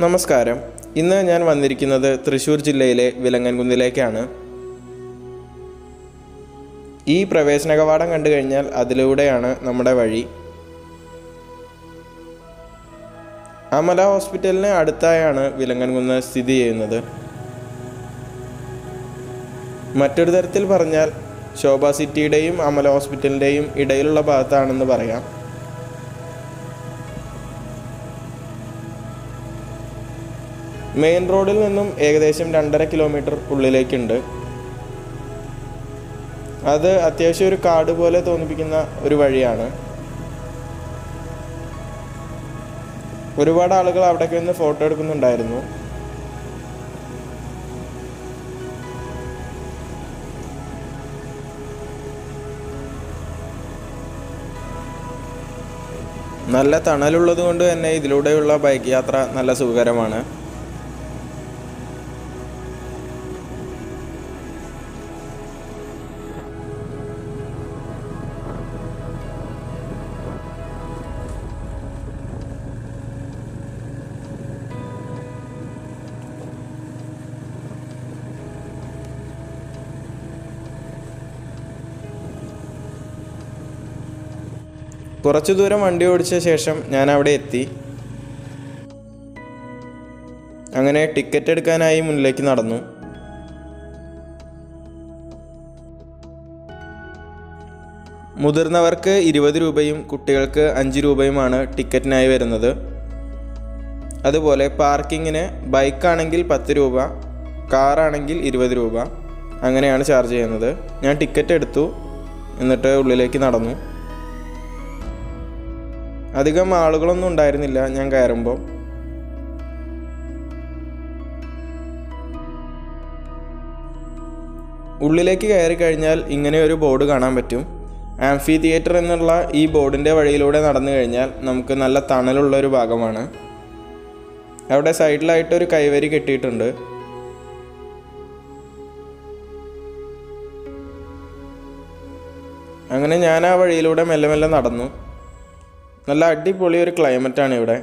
നമസ്കാരം ഇന്ന് ഞാൻ വന്നിരിക്കുന്നത് തൃശ്ശൂർ ജില്ലയിലെ വിലങ്ങൻകുന്നിലേക്കാണ് ഈ പ്രവേശന കവാടം കണ്ടു കഴിഞ്ഞാൽ അതിലൂടെയാണ് നമ്മുടെ വഴി അമല ഹോസ്പിറ്റലിന് അടുത്തായാണ് വിലങ്ങൻകുന്ന് സ്ഥിതി ചെയ്യുന്നത് മറ്റൊരു തരത്തിൽ പറഞ്ഞാൽ ശോഭ സിറ്റിയുടെയും അമല ഹോസ്പിറ്റലിൻ്റെയും ഇടയിലുള്ള ഭാഗത്താണെന്ന് പറയാം മെയിൻ റോഡിൽ നിന്നും ഏകദേശം രണ്ടര കിലോമീറ്റർ ഉള്ളിലേക്കുണ്ട് അത് അത്യാവശ്യം ഒരു കാട് പോലെ തോന്നിപ്പിക്കുന്ന ഒരു വഴിയാണ് ഒരുപാട് ആളുകൾ അവിടേക്ക് നിന്ന് ഫോട്ടോ എടുക്കുന്നുണ്ടായിരുന്നു നല്ല തണലുള്ളത് കൊണ്ട് തന്നെ ഇതിലൂടെയുള്ള ബൈക്ക് യാത്ര നല്ല സുഖകരമാണ് കുറച്ചു ദൂരം വണ്ടി ഓടിച്ച ശേഷം ഞാൻ അവിടെ എത്തി അങ്ങനെ ടിക്കറ്റ് എടുക്കാനായി മുന്നിലേക്ക് നടന്നു മുതിർന്നവർക്ക് ഇരുപത് രൂപയും കുട്ടികൾക്ക് അഞ്ച് രൂപയുമാണ് ടിക്കറ്റിനായി വരുന്നത് അതുപോലെ പാർക്കിങ്ങിന് ബൈക്കാണെങ്കിൽ പത്ത് രൂപ കാറാണെങ്കിൽ ഇരുപത് രൂപ അങ്ങനെയാണ് ചാർജ് ചെയ്യുന്നത് ഞാൻ ടിക്കറ്റ് എടുത്തു എന്നിട്ട് ഉള്ളിലേക്ക് നടന്നു അധികം ആളുകളൊന്നും ഉണ്ടായിരുന്നില്ല ഞാൻ കയറുമ്പോൾ ഉള്ളിലേക്ക് കയറി കഴിഞ്ഞാൽ ഇങ്ങനെ ഒരു ബോർഡ് കാണാൻ പറ്റും ആംഫി തിയേറ്റർ എന്നുള്ള ഈ ബോർഡിൻ്റെ വഴിയിലൂടെ നടന്നു കഴിഞ്ഞാൽ നമുക്ക് നല്ല തണലുള്ള ഒരു ഭാഗമാണ് അവിടെ സൈഡിലായിട്ട് ഒരു കൈവരി കെട്ടിയിട്ടുണ്ട് അങ്ങനെ ഞാൻ ആ വഴിയിലൂടെ മെല്ലെ മെല്ലെ നടന്നു നല്ല അടിപൊളി ഒരു ക്ലൈമറ്റാണ് ഇവിടെ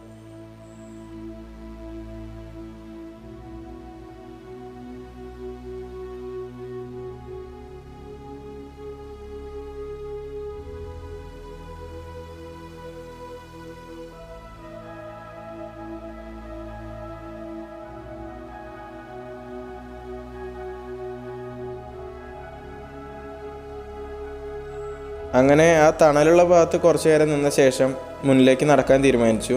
അങ്ങനെ ആ തണലുള്ള ഭാഗത്ത് കുറച്ചു നേരം നിന്ന ശേഷം മുന്നിലേക്ക് നടക്കാൻ തീരുമാനിച്ചു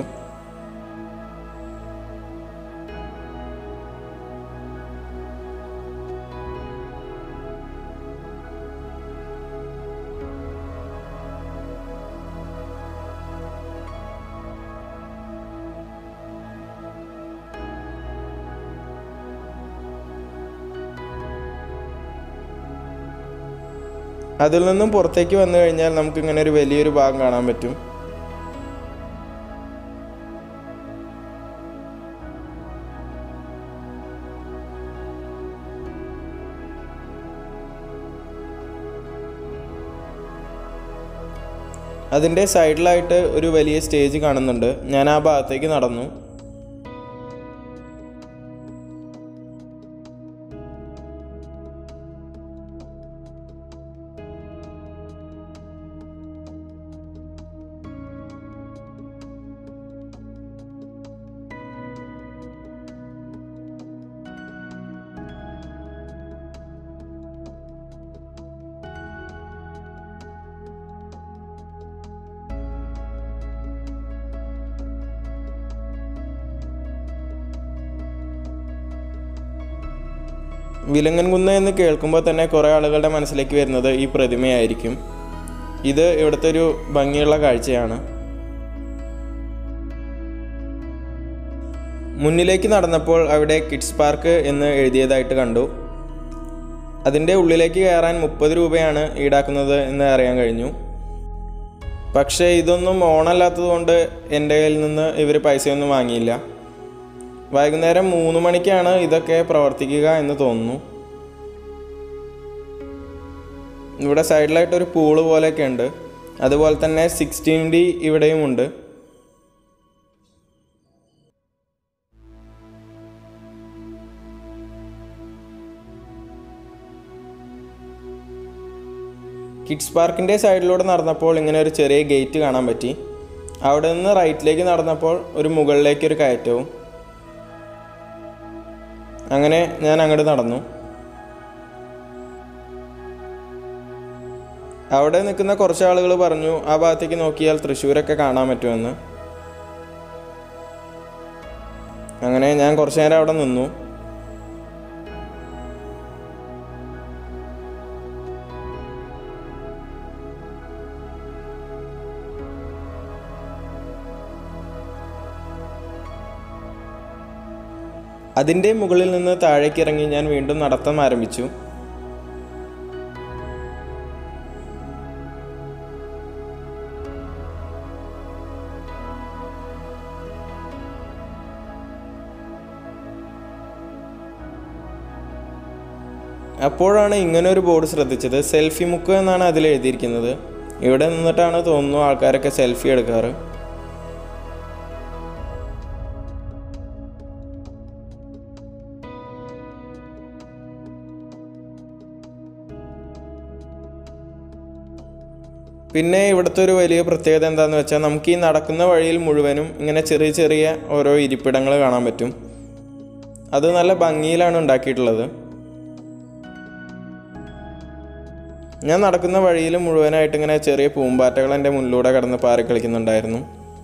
അതിൽ നിന്നും പുറത്തേക്ക് വന്നു കഴിഞ്ഞാൽ നമുക്ക് ഇങ്ങനെ ഒരു വലിയൊരു ഭാഗം കാണാൻ പറ്റും അതിൻ്റെ സൈഡിലായിട്ട് ഒരു വലിയ സ്റ്റേജ് കാണുന്നുണ്ട് ഞാൻ ആ ഭാഗത്തേക്ക് നടന്നു വിലങ്ങൻകുന്ന് എന്ന് കേൾക്കുമ്പോൾ തന്നെ കുറേ ആളുകളുടെ മനസ്സിലേക്ക് വരുന്നത് ഈ പ്രതിമയായിരിക്കും ഇത് ഇവിടുത്തെ ഒരു ഭംഗിയുള്ള കാഴ്ചയാണ് മുന്നിലേക്ക് നടന്നപ്പോൾ അവിടെ കിഡ്സ് പാർക്ക് എന്ന് എഴുതിയതായിട്ട് കണ്ടു അതിൻ്റെ ഉള്ളിലേക്ക് കയറാൻ മുപ്പത് രൂപയാണ് ഈടാക്കുന്നത് എന്ന് അറിയാൻ കഴിഞ്ഞു പക്ഷേ ഇതൊന്നും ഓണല്ലാത്തതുകൊണ്ട് എൻ്റെ കയ്യിൽ നിന്ന് ഇവർ പൈസയൊന്നും വാങ്ങിയില്ല വൈകുന്നേരം മൂന്ന് മണിക്കാണ് ഇതൊക്കെ പ്രവർത്തിക്കുക എന്ന് തോന്നുന്നു ഇവിടെ സൈഡിലായിട്ട് ഒരു പൂള് പോലെയൊക്കെ ഉണ്ട് അതുപോലെ തന്നെ സിക്സ്റ്റീൻ ഡി ഇവിടെയും ഉണ്ട് കിഡ്സ് പാർക്കിൻ്റെ സൈഡിലൂടെ നടന്നപ്പോൾ ഇങ്ങനെ ഒരു ചെറിയ ഗേറ്റ് കാണാൻ പറ്റി അവിടെ നിന്ന് റൈറ്റിലേക്ക് നടന്നപ്പോൾ ഒരു മുകളിലേക്ക് ഒരു കയറ്റവും അങ്ങനെ ഞാൻ അങ്ങോട്ട് നടന്നു അവിടെ നിൽക്കുന്ന കുറച്ച് ആളുകൾ പറഞ്ഞു ആ ഭാഗത്തേക്ക് നോക്കിയാൽ തൃശ്ശൂരൊക്കെ കാണാൻ പറ്റുമെന്ന് അങ്ങനെ ഞാൻ കുറച്ചു നേരം അവിടെ നിന്നു അതിൻ്റെ മുകളിൽ നിന്ന് താഴേക്ക് ഇറങ്ങി ഞാൻ വീണ്ടും നടത്തം ആരംഭിച്ചു അപ്പോഴാണ് ഇങ്ങനെ ഒരു ബോർഡ് ശ്രദ്ധിച്ചത് സെൽഫി മുക്ക് എന്നാണ് അതിൽ എഴുതിയിരിക്കുന്നത് ഇവിടെ നിന്നിട്ടാണ് തോന്നുന്നു ആൾക്കാരൊക്കെ സെൽഫി എടുക്കാറ് പിന്നെ ഇവിടുത്തെ ഒരു വലിയ പ്രത്യേകത എന്താണെന്ന് വെച്ചാൽ നമുക്ക് ഈ നടക്കുന്ന വഴിയിൽ മുഴുവനും ഇങ്ങനെ ചെറിയ ചെറിയ ഓരോ ഇരിപ്പിടങ്ങൾ കാണാൻ പറ്റും അത് നല്ല ഭംഗിയിലാണ് ഉണ്ടാക്കിയിട്ടുള്ളത് ഞാൻ നടക്കുന്ന വഴിയിൽ മുഴുവനായിട്ട് ഇങ്ങനെ ചെറിയ പൂമ്പാറ്റകൾ എൻ്റെ മുന്നിലൂടെ കടന്ന് പാറി കളിക്കുന്നുണ്ടായിരുന്നു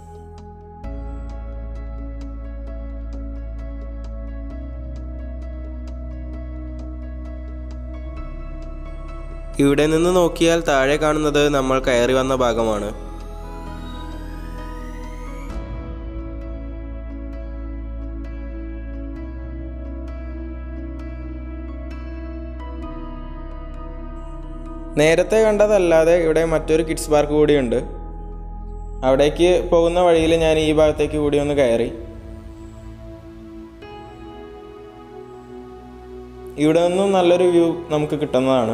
ഇവിടെ നിന്ന് നോക്കിയാൽ താഴെ കാണുന്നത് നമ്മൾ കയറി വന്ന ഭാഗമാണ് നേരത്തെ കണ്ടതല്ലാതെ ഇവിടെ മറ്റൊരു കിഡ്സ് പാർക്ക് കൂടിയുണ്ട് അവിടേക്ക് പോകുന്ന വഴിയിൽ ഞാൻ ഈ ഭാഗത്തേക്ക് കൂടി ഒന്ന് കയറി ഇവിടെ നിന്നും നല്ലൊരു വ്യൂ നമുക്ക് കിട്ടുന്നതാണ്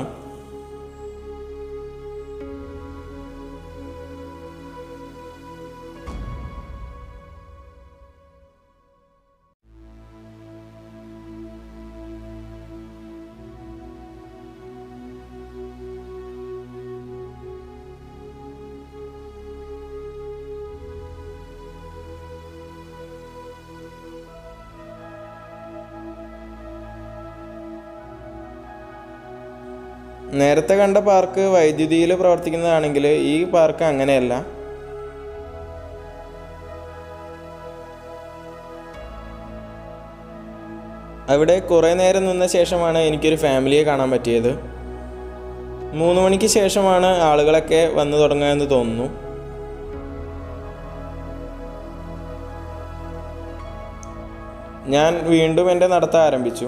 നേരത്തെ കണ്ട പാർക്ക് വൈദ്യുതിയിൽ പ്രവർത്തിക്കുന്നതാണെങ്കിൽ ഈ പാർക്ക് അങ്ങനെയല്ല അവിടെ കുറേ നേരം നിന്ന ശേഷമാണ് എനിക്കൊരു ഫാമിലിയെ കാണാൻ പറ്റിയത് മൂന്ന് മണിക്ക് ശേഷമാണ് ആളുകളൊക്കെ വന്നു തുടങ്ങുക എന്ന് തോന്നുന്നു ഞാൻ വീണ്ടും എൻ്റെ നടത്തം ആരംഭിച്ചു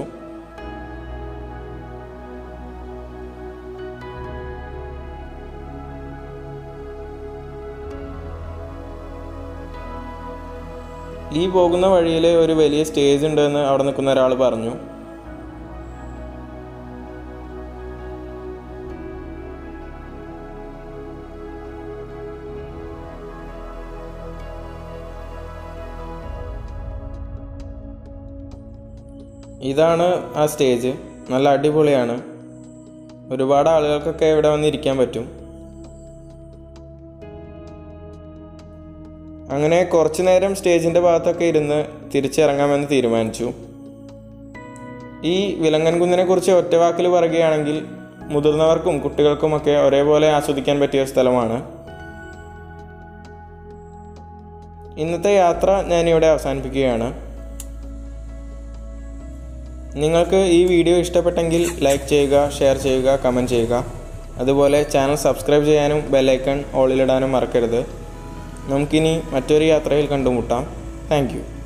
ഈ പോകുന്ന വഴിയിൽ ഒരു വലിയ സ്റ്റേജ് ഉണ്ടെന്ന് അവിടെ നിൽക്കുന്ന ഒരാൾ പറഞ്ഞു ഇതാണ് ആ സ്റ്റേജ് നല്ല അടിപൊളിയാണ് ഒരുപാട് ആളുകൾക്കൊക്കെ ഇവിടെ വന്നിരിക്കാൻ പറ്റും അങ്ങനെ കുറച്ചു നേരം സ്റ്റേജിൻ്റെ ഭാഗത്തൊക്കെ ഇരുന്ന് തിരിച്ചിറങ്ങാമെന്ന് തീരുമാനിച്ചു ഈ വിലങ്ങൻ കുന്നിനെ കുറിച്ച് ഒറ്റവാക്കിൽ പറയുകയാണെങ്കിൽ മുതിർന്നവർക്കും കുട്ടികൾക്കുമൊക്കെ ഒരേപോലെ ആസ്വദിക്കാൻ പറ്റിയ ഒരു സ്ഥലമാണ് ഇന്നത്തെ യാത്ര ഞാനിവിടെ അവസാനിപ്പിക്കുകയാണ് നിങ്ങൾക്ക് ഈ വീഡിയോ ഇഷ്ടപ്പെട്ടെങ്കിൽ ലൈക്ക് ചെയ്യുക ഷെയർ ചെയ്യുക കമൻറ്റ് ചെയ്യുക അതുപോലെ ചാനൽ സബ്സ്ക്രൈബ് ചെയ്യാനും ബെല്ലൈക്കൺ ഓളിലിടാനും മറക്കരുത് നമുക്കിനി മറ്റൊരു യാത്രയിൽ കണ്ടുമുട്ടാം താങ്ക്